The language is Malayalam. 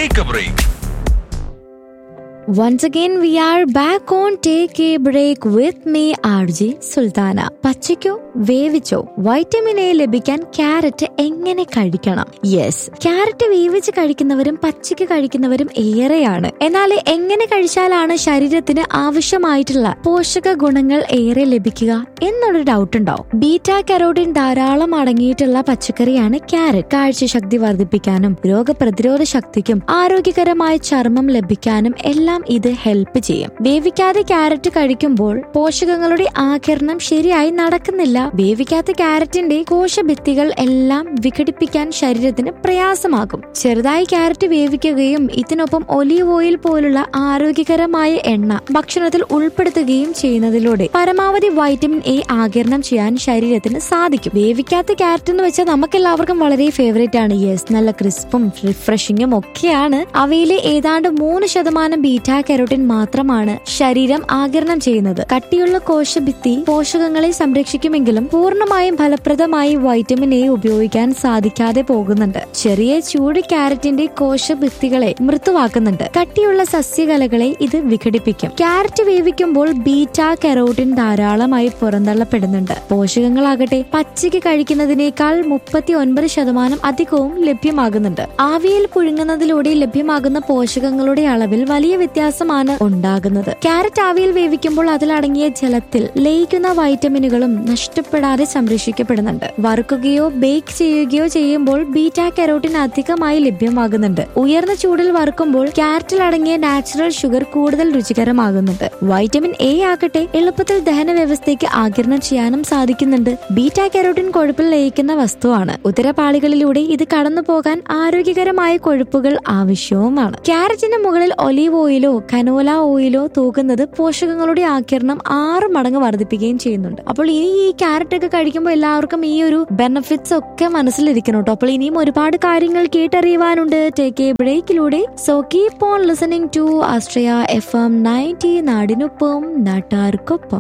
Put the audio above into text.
take a break Once again, we are back on Take a Break with me, RJ Sultana പച്ചയ്ക്കോ വേവിച്ചോ വൈറ്റമിൻ എ ലഭിക്കാൻ ക്യാരറ്റ് എങ്ങനെ കഴിക്കണം യെസ് ക്യാരറ്റ് വേവിച്ച് കഴിക്കുന്നവരും പച്ചയ്ക്ക് കഴിക്കുന്നവരും ഏറെയാണ് എന്നാൽ എങ്ങനെ കഴിച്ചാലാണ് ശരീരത്തിന് ആവശ്യമായിട്ടുള്ള പോഷക ഗുണങ്ങൾ ഏറെ ലഭിക്കുക എന്നൊരു ഡൗട്ട് ഉണ്ടാവും ബീറ്റ കരോട്ടിൻ ധാരാളം അടങ്ങിയിട്ടുള്ള പച്ചക്കറിയാണ് ക്യാരറ്റ് കാഴ്ചശക്തി വർദ്ധിപ്പിക്കാനും രോഗപ്രതിരോധ ശക്തിക്കും ആരോഗ്യകരമായ ചർമ്മം ലഭിക്കാനും എല്ലാം ഇത് ഹെൽപ്പ് ചെയ്യും വേവിക്കാതെ ക്യാരറ്റ് കഴിക്കുമ്പോൾ പോഷകങ്ങളുടെ ആകിരണം ശരിയായി നടക്കുന്നില്ല വേവിക്കാത്ത ക്യാരറ്റിന്റെ കോശഭിത്തികൾ എല്ലാം വിഘടിപ്പിക്കാൻ ശരീരത്തിന് പ്രയാസമാകും ചെറുതായി ക്യാരറ്റ് വേവിക്കുകയും ഇതിനൊപ്പം ഒലീവ് ഓയിൽ പോലുള്ള ആരോഗ്യകരമായ എണ്ണ ഭക്ഷണത്തിൽ ഉൾപ്പെടുത്തുകയും ചെയ്യുന്നതിലൂടെ പരമാവധി വൈറ്റമിൻ എ ആകിരണം ചെയ്യാൻ ശരീരത്തിന് സാധിക്കും വേവിക്കാത്ത ക്യാരറ്റ് എന്ന് വെച്ചാൽ നമുക്കെല്ലാവർക്കും വളരെ ഫേവറേറ്റ് ആണ് യെസ് നല്ല ക്രിസ്പും റിഫ്രഷിങ്ങും ഒക്കെയാണ് അവയിലെ ഏതാണ്ട് മൂന്ന് ശതമാനം ബീറ്റ കരോട്ടിൻ മാത്രമാണ് ശരീരം ആകിരണം ചെയ്യുന്നത് കട്ടിയുള്ള കോശഭിത്തി പോഷകങ്ങളെ സംരക്ഷിക്കുമെങ്കിലും പൂർണ്ണമായും ഫലപ്രദമായി വൈറ്റമിൻ എ ഉപയോഗിക്കാൻ സാധിക്കാതെ പോകുന്നുണ്ട് ചെറിയ ചൂട് ക്യാരറ്റിന്റെ കോശഭിത്തികളെ മൃത്തുവാക്കുന്നുണ്ട് കട്ടിയുള്ള സസ്യകലകളെ ഇത് വിഘടിപ്പിക്കും ക്യാരറ്റ് വേവിക്കുമ്പോൾ ബീറ്റ കരോട്ടിൻ ധാരാളമായി പുറന്തള്ളപ്പെടുന്നുണ്ട് പോഷകങ്ങളാകട്ടെ പച്ചയ്ക്ക് കഴിക്കുന്നതിനേക്കാൾ മുപ്പത്തി ഒൻപത് ശതമാനം അധികവും ലഭ്യമാകുന്നുണ്ട് ആവിയിൽ പുഴുങ്ങുന്നതിലൂടെ ലഭ്യമാകുന്ന പോഷകങ്ങളുടെ അളവിൽ വലിയ വ്യത്യാസമാണ് ഉണ്ടാകുന്നത് ക്യാരറ്റ് ആവിയിൽ വേവിക്കുമ്പോൾ അതിലടങ്ങിയ ജലത്തിൽ ലയിക്കുന്ന വൈറ്റമിനുകളും നഷ്ടപ്പെടാതെ സംരക്ഷിക്കപ്പെടുന്നുണ്ട് വറുക്കുകയോ ബേക്ക് ചെയ്യുകയോ ചെയ്യുമ്പോൾ ബീറ്റ കരോട്ടിൻ അധികമായി ലഭ്യമാകുന്നുണ്ട് ഉയർന്ന ചൂടിൽ വറുക്കുമ്പോൾ ക്യാരറ്റിൽ അടങ്ങിയ നാച്ചുറൽ ഷുഗർ കൂടുതൽ രുചികരമാകുന്നുണ്ട് വൈറ്റമിൻ എ ആകട്ടെ എളുപ്പത്തിൽ ദഹന വ്യവസ്ഥയ്ക്ക് ആകിരണം ചെയ്യാനും സാധിക്കുന്നുണ്ട് ബീറ്റ കരോട്ടിൻ കൊഴുപ്പിൽ ലയിക്കുന്ന വസ്തുവാണ് ഉദരപാളികളിലൂടെ ഇത് കടന്നു പോകാൻ ആരോഗ്യകരമായ കൊഴുപ്പുകൾ ആവശ്യവുമാണ് ക്യാരറ്റിന് മുകളിൽ ഒലീവ് ഓയിലോ കനോല ഓയിലോ തൂക്കുന്നത് പോഷകങ്ങളുടെ ആകിരണം ആറ് മടങ്ങ് വർദ്ധിപ്പിക്കുകയും ചെയ്യുന്നുണ്ട് അപ്പോൾ ഇനി ഈ ക്യാരറ്റ് ഒക്കെ കഴിക്കുമ്പോൾ എല്ലാവർക്കും ഈ ഒരു ബെനിഫിറ്റ്സ് ഒക്കെ മനസ്സിലിരിക്കണം കേട്ടോ അപ്പോൾ ഇനിയും ഒരുപാട് കാര്യങ്ങൾ കേട്ടറിയുവാനുണ്ട് ടേക്ക് എ ബ്രേക്കിലൂടെ so keep on listening to ആസ്ട്രിയ എഫ് എം നയൻറ്റി നാടിനൊപ്പം നാട്ടാർക്കൊപ്പം